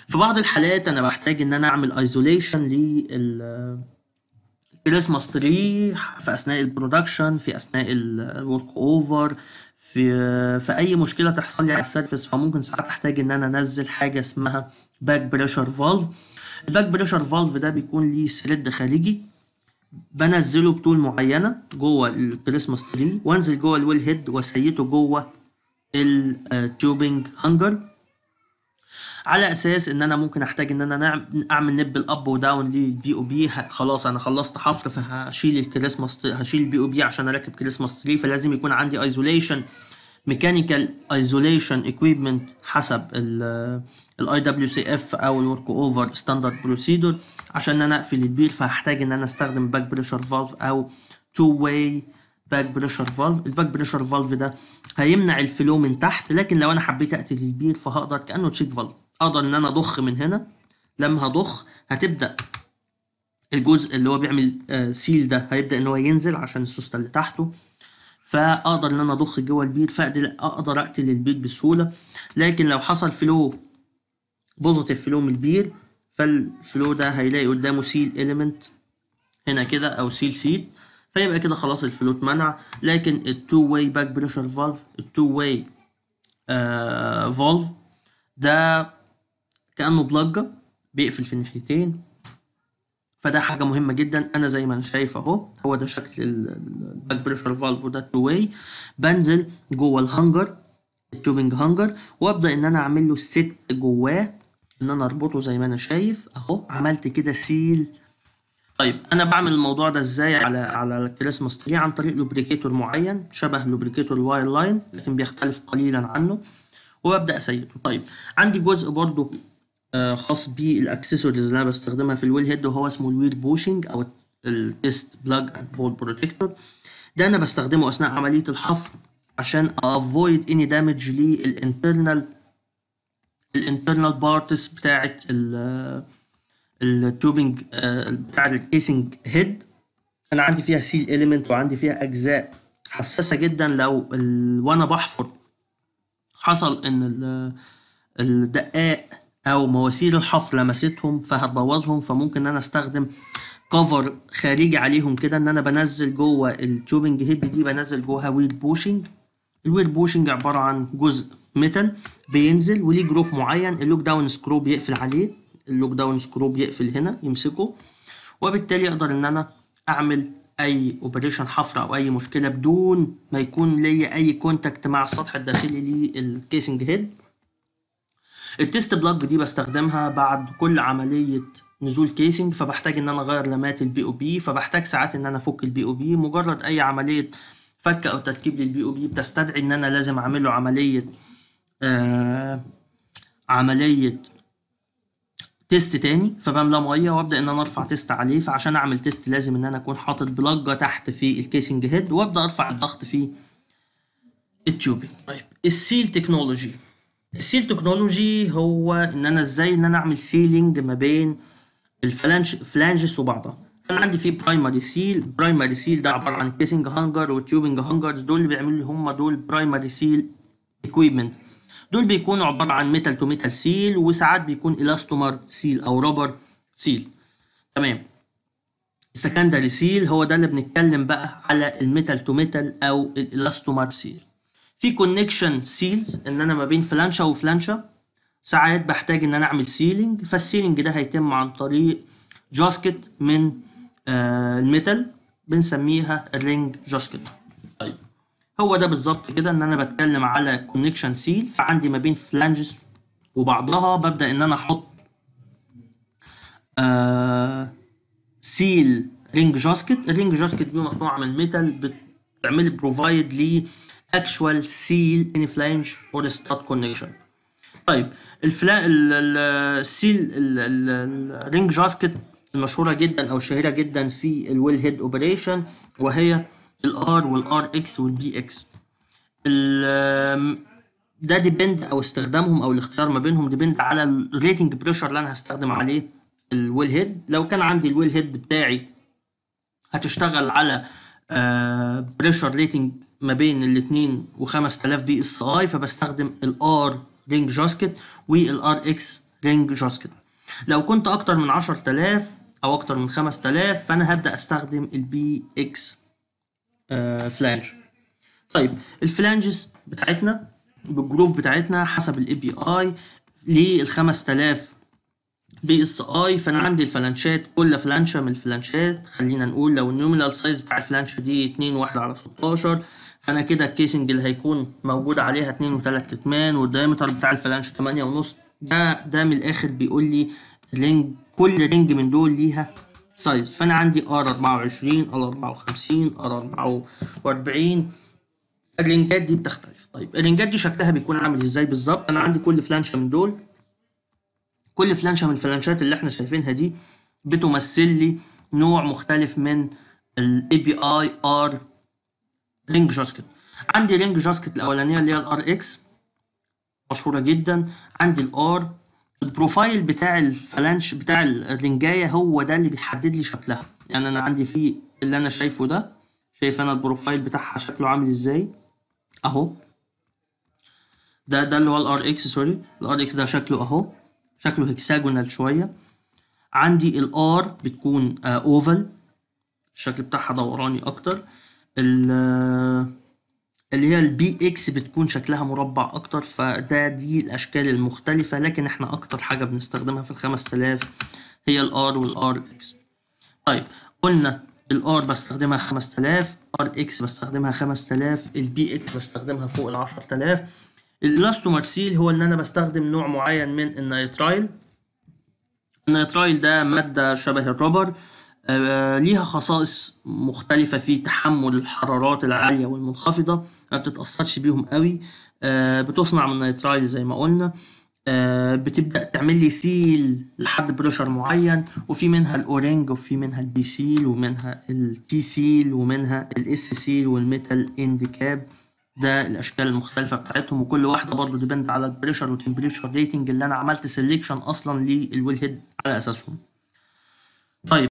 في بعض الحالات انا بحتاج ان انا اعمل ايزوليشن لل كريسماس تري في اثناء البرودكشن في اثناء الورك اوفر في في اي مشكله تحصل لي على السيرفيس فممكن ساعات احتاج ان انا انزل حاجه اسمها باك بريشر فالف الباك بريشر فالف ده بيكون ليه سريد خارجي بنزله بطول معينه جوه الكريسماس تري وانزل جوه الويل هيد واسيته جوه التيوبنج هانجر على اساس ان انا ممكن احتاج ان انا نعم- اعمل نب اب وداون للبي او بي خلاص انا خلصت حفر فهشيل الكريسماس هشيل البي او بي عشان اركب كريسماس تري فلازم يكون عندي ايزوليشن ميكانيكال ايزوليشن ايكويبمنت حسب الاي دبليو سي اف او الورك اوفر ستاندرد بروسيدور عشان انا اقفل البير فهحتاج ان انا استخدم باك بريشر فالف او تو واي باك بريشر فالف الباك بريشر فالف ده هيمنع الفلو من تحت لكن لو انا حبيت اقتل البير فهقدر كانه تشيك فالف اقدر ان انا اضخ من هنا لما هضخ هتبدا الجزء اللي هو بيعمل آه، سيل ده هيبدا ان هو ينزل عشان السوسته اللي تحته فاقدر ان انا اضخ جوه البير فاقدر اقدر اقتل البير بسهوله لكن لو حصل فلو بوزيتيف فلو من البير فالفلو ده هيلاقي قدامه سيل اليمنت هنا كده او سيل سيت فيبقى كده خلاص الفلو اتمنع لكن التو واي باك بريشر فالف التو واي فالف ده كانه بلجه بيقفل في الناحيتين فده حاجه مهمه جدا انا زي ما انا شايف اهو هو ده شكل الباك بريشر فالف وده التو واي بنزل جوه الهانجر التوبنج هانجر وابدا ان انا اعمل له ست جواه ان انا اربطه زي ما انا شايف اهو عملت كده سيل طيب انا بعمل الموضوع ده ازاي على على الكريسماس تري عن طريق لوبريكيتور معين شبه لوبريكيتور الواير لاين لكن بيختلف قليلا عنه وببدا اسيته طيب عندي جزء برضو آه، خاص بالاكسسوارز اللي انا بستخدمها في الويل هيد وهو اسمه الوير بوشنج او التيست بلاج اند بول بروتكتور ده انا بستخدمه اثناء عمليه الحفر عشان افويد اني دامج للانترنال الانترنال بارتس بتاعه ال التوبنج بتاع الكيسنج هيد انا عندي فيها سيل اليمنت وعندي فيها اجزاء حساسه جدا لو ال... وانا بحفر حصل ان ال... الدقاق او مواسير الحفر لمستهم فهتبوظهم فممكن ان انا استخدم كفر خارجي عليهم كده ان انا بنزل جوه التوبنج هيد دي بنزل جواها ويل بوشنج الويل بوشنج عباره عن جزء ميتال بينزل وليه جروف معين اللوك داون سكرو بيقفل عليه اللوك داون سكرو بيقفل هنا يمسكه وبالتالي اقدر ان انا اعمل اي اوبريشن حفر او اي مشكله بدون ما يكون ليا اي كونتاكت مع السطح الداخلي للكيسنج هيد التيست بلاج دي بستخدمها بعد كل عمليه نزول كيسنج فبحتاج ان انا اغير لمات البي او بي فبحتاج ساعات ان انا افك البي او بي مجرد اي عمليه فك او تركيب للبي او بي بتستدعي ان انا لازم اعمل له عمليه آه عمليه تيست تاني فبملى ميه وابدا ان انا ارفع تيست عليه فعشان اعمل تيست لازم ان انا اكون حاطط بلجه تحت في الكيسنج هيد وابدا ارفع الضغط في التيوبنج طيب السيل تكنولوجي السيل تكنولوجي هو ان انا ازاي ان انا اعمل سيلينج ما بين الفلانج فلانجز وبعضها انا عندي في برايمري سيل برايمري سيل ده عباره عن كيسنج هانجر وتيوبنج هانجرز دول اللي بيعملوا لي هم دول برايمري سيل اكويبمنت دول بيكونوا عباره عن ميتال تو ميتال سيل وساعات بيكون الاستومر سيل او رابر سيل تمام السكندري سيل هو ده اللي بنتكلم بقى على الميتال تو ميتال او الالاستومر سيل في كونكشن سيلز ان انا ما بين فلانشا وفلانشا ساعات بحتاج ان انا اعمل سيلينج فالسيلينج ده هيتم عن طريق جاسكت من آه الميتال بنسميها الرينج جاسكت طيب هو ده بالظبط كده ان انا بتكلم على كونكشن سيل فعندي ما بين فلانجز وبعضها ببدا ان انا احط آه سيل رينج جاسكت الرينج جاسكت دي مصنوعه من الميتال بتعمل بروفايد لي اكشوال سيل ان فلانج اور ستات كونكشن طيب الفلا السيل الرينج جاسكت المشهوره جدا او الشهيره جدا في الويل هيد اوبريشن وهي الار والار اكس والبي اكس ده ديبند او استخدامهم او الاختيار ما بينهم ديبند على الريتنج بريشر اللي انا هستخدم عليه الويل هيد لو كان عندي الويل هيد بتاعي هتشتغل على بريشر ريتنج ما بين الاثنين و5000 بي اس اي فبستخدم الار رينج جاسكت والار اكس رينج جاسكت لو كنت اكتر من 10000 او اكتر من 5000 فانا هبدا استخدم البي اكس فلانج طيب الفلانجز بتاعتنا بالجروف بتاعتنا حسب الاي بي اي لل 5000 بي اس اي فانا عندي الفلانشات كل فلانشه من الفلانشات خلينا نقول لو النومينال سايز بتاع الفلانشه دي 2 1 على 16 فانا كده الكيسنج اللي هيكون موجود عليها 2 و3 اتمان والدايمتر بتاع الفلانشه 8 ونص ده ده من الاخر بيقول لي رينج كل رينج من دول ليها سايز فانا عندي ار 24 ار 54 ار 44 الرنجات دي بتختلف طيب الرنجات دي شكلها بيكون عامل ازاي بالظبط انا عندي كل فلانشه من دول كل فلانشه من الفلانشات اللي احنا شايفينها دي بتمثل لي نوع مختلف من الاي بي اي ار رينج جاسكت عندي رينج جاسكت الاولانيه اللي هي الار اكس مشهوره جدا عندي الار البروفايل بتاع الفلانش بتاع الرنجايه هو ده اللي بيحدد لي شكلها يعني انا عندي فيه اللي انا شايفه ده شايف انا البروفايل بتاعها شكله عامل ازاي اهو ده ده اللي هو الار اكس سوري الار اكس ده شكله اهو شكله هكساجونال شويه عندي الار بتكون اوفال الشكل بتاعها دوراني اكتر اللي هي البي اكس بتكون شكلها مربع اكتر فده دي الاشكال المختلفه لكن احنا اكتر حاجه بنستخدمها في ال 5000 هي الار والار اكس طيب قلنا الار بستخدمها 5000 ار اكس بستخدمها 5000 البي اكس بستخدمها فوق ال 10000 الاستومرسيل هو ان انا بستخدم نوع معين من النيترايل النيترايل ده ماده شبه الربر آه ليها خصائص مختلفة في تحمل الحرارات العالية والمنخفضة ما بتتأثرش بيهم قوي آه بتصنع من نيترايل زي ما قلنا آه بتبدأ تعمل لي سيل لحد بريشر معين وفي منها الأورنج وفي منها البي سيل ومنها التي سيل ومنها الاس سيل والميتال اند كاب ده الاشكال المختلفه بتاعتهم وكل واحده برضو ديبند على البريشر والتمبريتشر ريتنج اللي انا عملت سيلكشن اصلا للويل هيد على اساسهم طيب